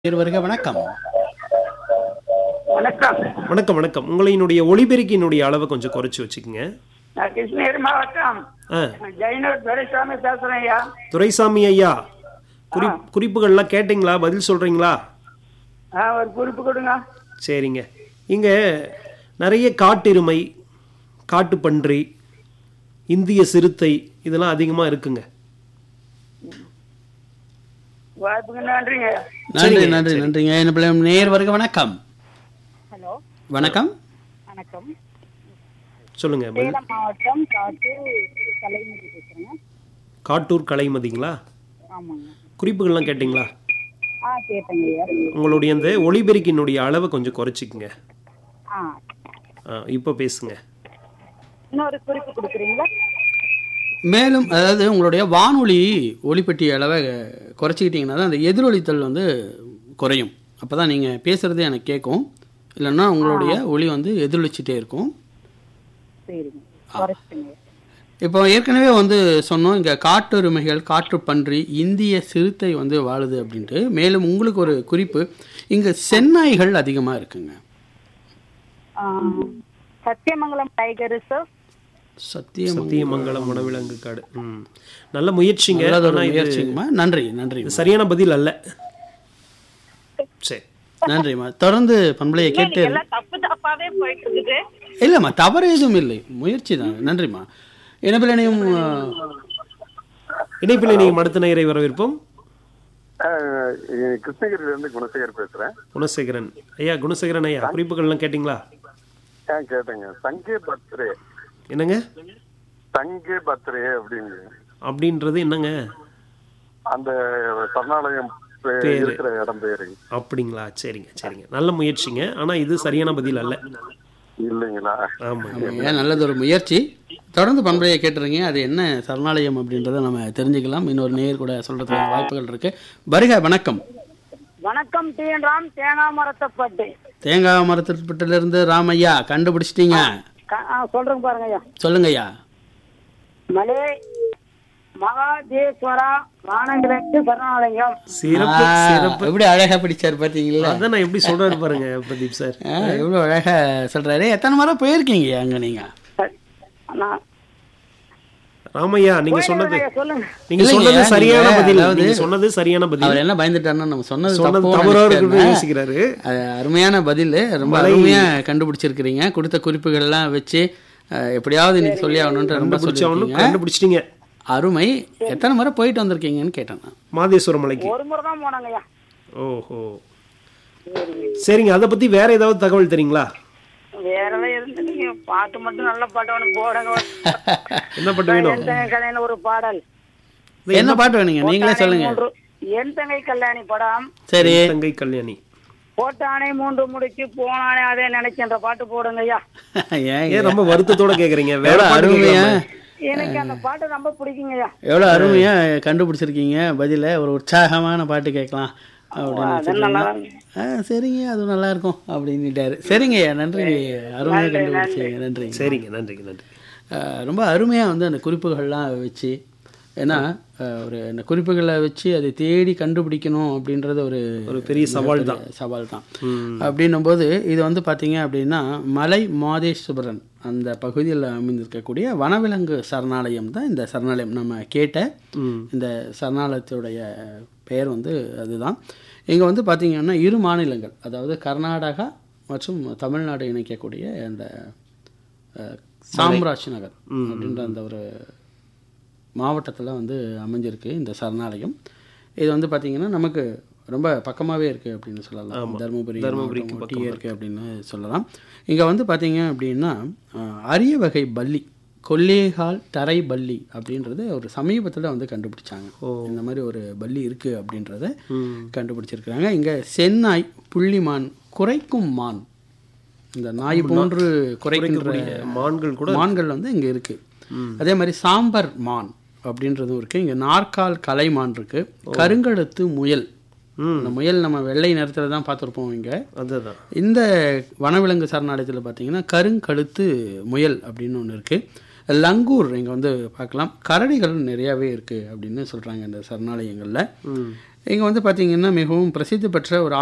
நேர் வருக வணக்கம் வணக்கம் வணக்கம் வணக்கம் உங்களினுடைய ஒளிபெருக்கினுடைய அளவை கொஞ்சம் குறைச்சி வச்சுக்கோங்க நான் கிருஷ்ணகிரி மாவட்டம் ஆ ஜெயனூர் துரைசாமி பேசுறேன் ஐயா துரைசாமி ஐயா குறி குறிப்புகள்லாம் கேட்டிங்களா பதில் சொல்றீங்களா ஆ, ஒரு குறிப்பு கொடுங்க சரிங்க இங்க நிறைய காட்டெருமை காட்டுப்பன்றி இந்திய சிறுத்தை இதெல்லாம் அதிகமா இருக்குங்க வாய்ப்புக்கு நன்றிங்க நன்றி சரிங்க, நன்றி நன்றிங்க என்ன பிள்ளை நேர் வருக வணக்கம் ஹலோ வணக்கம் வணக்கம் சொல்லுங்க பதில். சேலம் மாவட்டம் காட்டூர் கலைமதி பேசுகிறேங்க காட்டூர் கலைமதிங்களா ஆமாங்க குறிப்புகள்லாம் கேட்டிங்களா ஆ கேட்டேங்க ஐயா உங்களுடைய அந்த ஒளிபெருக்கினுடைய அளவை கொஞ்சம் குறைச்சிக்கங்க ஆ ஆ, இப்போ பேசுங்க இன்னொரு குறிப்பு கொடுக்குறீங்களா மேலும் அதாவது உங்களுடைய வானொலி ஒலிப்பெட்டி அளவை குறைச்சிக்கிட்டீங்கன்னா தான் அந்த எதிரொலித்தல் வந்து குறையும் அப்போ தான் நீங்கள் பேசுகிறது எனக்கு கேட்கும் இல்லைன்னா உங்களுடைய ஒலி வந்து எதிரொலிச்சிட்டே இருக்கும் சரிங்க குறைச்சிட்டுங்க இப்போ ஏற்கனவே வந்து சொன்னோம் இங்கே காட்டுரிமைகள் காட்டுப்பன்றி இந்திய சிறுத்தை வந்து வாழுது அப்படின்ட்டு மேலும் உங்களுக்கு ஒரு குறிப்பு இங்கே செந்நாய்கள் அதிகமாக இருக்குங்க ஆ, சத்தியமங்கலம் டைகர் ரிசர்வ் சத்தியம் சத்தியமங்கலம் வனவிலங்கு காடு ம் நல்ல முயற்சிங்க நல்லதொரு ஆனா இது முயற்சிங்கம்மா நன்றி நன்றி இது சரியான பதில் அல்ல சரி நன்றிம்மா தொடர்ந்து பண்பலையை கேட்டு எல்லாம் தப்பு தப்பாவே போயிட்டு இருக்குது இல்லைம்மா தவறு எதுவும் இல்லை முயற்சி தான் நன்றிம்மா என்ன பிள்ளைனையும் இணைப்பில் நீங்கள் அடுத்த நேரை வரவேற்போம் ஆஹ் இ- கிருஷ்ணகிரியில இருந்து குணசேகர் பேசுறேன் குணசேகரன் ஐயா குணசேகரன் ஐயா குறிப்புகள்லாம் கேட்டிங்களா ஆ கேட்டேங்க தங்கே பர்த்டே என்னங்க தங்கே பர்த்டே அப்படின்னு அப்படின்றது என்னங்க அந்த சரணாலயம் பே- பேரு. இருக்கிற இடம் பேருங்க அப்படிங்களா சரிங்க சரிங்க நல்ல முயற்சிங்க ஆனா இது சரியான பதில் அல்ல இல்லைங்களா ஆமாங்க ஏன் நல்லதொரு முயற்சி தொடர்ந்து பண்பலையை கேட்டுருங்க அது என்ன சரணாலயம் அப்படின்றத நம்ம தெரிஞ்சுக்கலாம் இன்னொரு நேர் கூட சொல்றதுக்கு வாய்ப்புகள் இருக்கு வருக வணக்கம் வணக்கம் டி என் ராம் தேங்காய் மரத்தைப்பட்டு தேங்காய் மரத்திலிருந்து ராமையா கண்டுபிடிச்சிட்டீங்க க- ஆ, சொல்றேங்க பாருங்க ஐயா சொல்லுங்கய்யா மலே மகாதேஸ்வரா வானங்கிழக்கு சரணாலயம் சிறப்பு ஆ, சிறப்பு எப்படி அழகா பிடிச்சார் பாத்தீங்களா அதான் நான் எப்படி சொல்றாரு பாருங்க பிரதீப் சார் ஆ, எவ்வளவு அழகா சொல்றாரு எத்தனை முறை போயிருக்கீங்க அங்க நீங்க சரி. நான் ராமையா நீங்க சொன்னது ஐயா, சொல்லுங்க நீங்க இல்லைங்க, சொன்னது சரியான நீங்க பதில் அதாவது- நீங்க சொன்னது சரியான பதில் அவர் என்ன பயந்துட்டாருன்னா நம்ம சொன்னது சொன்னது தப்போ தவறா இருக்குன்னு நினைச்சிட்டாருன்னா, யோசிக்கிறாரு அது அருமையான பதில் ரொம்ப மலை- அருமையா கண்டுபிடிச்சிருக்கிறீங்க கொடுத்த குறிப்புகள்லாம் வச்சு அஹ், எப்படியாவது இன்னைக்கு சொல்லி ஆகணும்ன்ற ரொம்ப கண்டுபிடிச்சவனும் சொல்லியிருக்கீங்க கண்டுபிடிச்சிட்டீங்க அருமை எத்தனை முறை போயிட்டு வந்திருக்கீங்கன்னு கேட்டேன் நான். மாதேஸ்வரம் மலைக்கு ஒரு முறை தான் போனாங்க ஐயா ஓஹோ சரிங்க அதை பத்தி வேற ஏதாவது தகவல் தெரியுங்களா வேற எல்லாம் இருந்து நீங்க பாட்டு மட்டும் நல்ல பாட்டு ஒன்று போடுங்க என்ன பாட்டு வேணும் என் தங்கை கல்யாணி ஒரு பாடல் என்ன பாட்டு வேணுங்க நீங்களே சொல்லுங்க மூன்று- என் தங்கை கல்யாணி படம் சரி தங்கை கல்யாணி போட்டானே மூன்று முடிச்சு போனானே அதே நினைக்கின்ற பாட்டு போடுங்க ஐயா ஏங்க ஏன் ரொம்ப வருத்தத்தோட கேக்குறீங்க வேற எவ்வளவு பாட்டு அருமையா கேட்கலாமே. எனக்கு அந்த பாட்டு ரொம்ப பிடிக்குங்க ஐயா எவ்வளவு அருமையா கண்டுபிடிச்சிருக்கீங்க பதில ஒரு உற்சாகமான பாட்டு கேட்கலாம் அப்படின்னு நல்லா வச்சுக்கோங்க. ஆ சரிங்க அது நல்லா இருக்கும் அப்படின்னுட்டாரு சரிங்க நன்றிங்க அருமையா கண்டுபிடிச்சீங்க நன்றிங்க சரிங்க நன்றிங்க நன்றி அஹ் ரொம்ப அருமையாக வந்து அந்த குறிப்புகள்லாம் வச்சு ஏன்னா அஹ் ஒரு அந்த குறிப்புகளை வச்சு அதை தேடி கண்டுபிடிக்கணும் அப்படின்றது ஒரு ஒரு பெரிய சவால் தான் சவால் தான் அப்படின்னும் போது இது வந்து பார்த்தீங்க அப்படின்னா மலை மாதேஸ்வரன் அந்த பகுதியில் அமைந்திருக்கக்கூடிய வனவிலங்கு சரணாலயம் தான் இந்த சரணாலயம் நம்ம கேட்ட இந்த சரணாலயத்துடைய பெயர் வந்து அதுதான் இங்கே வந்து பார்த்தீங்கன்னா இரு மாநிலங்கள் அதாவது கர்நாடகா மற்றும் தமிழ்நாடு இணைக்கக்கூடிய அந்த அஹ், சாம்ராஜ் நகர் அப்படின்ற அந்த ஒரு மாவட்டத்தில் வந்து அமைஞ்சிருக்கு இந்த சரணாலயம் இது வந்து பார்த்தீங்கன்னா நமக்கு ரொம்ப பக்கமாகவே இருக்குது அப்படின்னு சொல்லலாம் தருமபுரி தருமபுரிக்கு மாவட்டம் ஒட்டியே இருக்குது அப்படின்னு சொல்லலாம் இங்கே வந்து பார்த்தீங்க அப்படின்னா அஹ், அரிய வகை பல்லி கொல்லேகால் தரை பல்லி அப்படின்றது ஒரு சமீபத்தில் வந்து கண்டுபிடிச்சாங்க இந்த மாதிரி ஒரு பல்லி இருக்குது அப்படின்றத கண்டுபிடிச்சிருக்கிறாங்க இங்கே செந்நாய் புள்ளிமான் குறைக்கும் மான் இந்த நாய் போன்று குறைக்கின்ற மான்கள் கூட மான்கள் வந்து இங்கே இருக்கு அதே மாதிரி சாம்பர் மான் அப்படின்றதும் இருக்கு இங்கே நாற்கால் கலைமான் இருக்கு கருங்கழுத்து முயல் இந்த முயல் நம்ம வெள்ளை நிறத்தில் தான் பார்த்துருப்போம் இங்கே அதுதான் இந்த வனவிலங்கு சரணாலயத்தில் பார்த்தீங்கன்னா கருங்கழுத்து முயல் அப்படின்னு ஒன்று இருக்குது லங்கூர் இங்கே வந்து பார்க்கலாம் கரடிகள் நிறையாவே இருக்குது அப்படின்னு சொல்கிறாங்க இந்த சரணாலயங்களில் இங்கே வந்து பார்த்தீங்கன்னா மிகவும் பிரசித்தி பெற்ற ஒரு